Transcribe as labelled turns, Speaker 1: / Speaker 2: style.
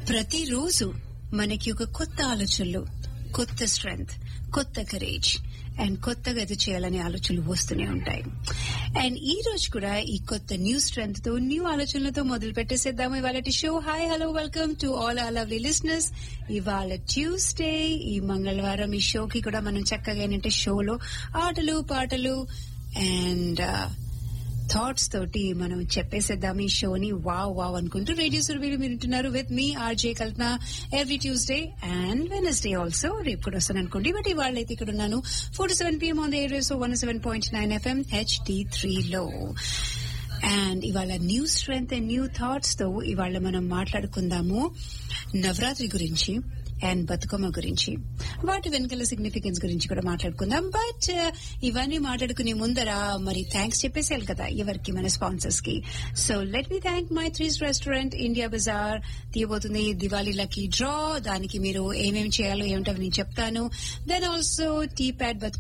Speaker 1: ప్రతిరోజు మనకి ఒక కొత్త ఆలోచనలు కొత్త స్ట్రెంగ్త్ కొత్త కరేజ్ అండ్ కొత్తగా ఇది చేయాలనే ఆలోచనలు వస్తూనే ఉంటాయి అండ్ ఈ రోజు కూడా ఈ కొత్త న్యూ స్ట్రెంగ్త్ తో న్యూ ఆలోచనలతో మొదలు పెట్టేసేద్దాము ఇవాళ show hi hello welcome to all our lovely listeners ఇవాళ ట్యూస్డే ఈ మంగళవారం ఈ షోకి కూడా మనం చక్కగా ఏంటంటే షోలో ఆటలు పాటలు అండ్ థాట్స్ తోటి మనం చెప్పేసేద్దాం ఈ షోని వావ్ వావ్ అనుకుంటూ రేడియో సురవీలు మీరు వింటున్నారు with me RJ Kalpana every Tuesday and Wednesday also రేపు కూడా వస్తాను అనుకోండి బట్ ఇవాళ అయితే ఇక్కడ ఉన్నాను four seven PM on air so one seven point nine FM HD త్రీలో అండ్ ఇవాళ new strength and new thoughts తో ఇవాళ మనం మాట్లాడుకుందాము నవరాత్రి గురించి అండ్ బతుకమ్మ గురించి వాటి వెనకాల సిగ్నిఫికెన్స్ గురించి కూడా మాట్లాడుకుందాం బట్ ఇవన్నీ మాట్లాడుకునే ముందర మరి థ్యాంక్స్ చెప్పేసేయాలి కదా ఎవరికి మన స్పాన్సర్స్ కి so let me thank Maithri's restaurant India bazaar తీయబోతుంది దివాళీ లక్కీ డ్రా దానికి మీరు ఏమేమి చేయాలో ఏమిటో నేను చెప్తాను then also T pad Bathukamma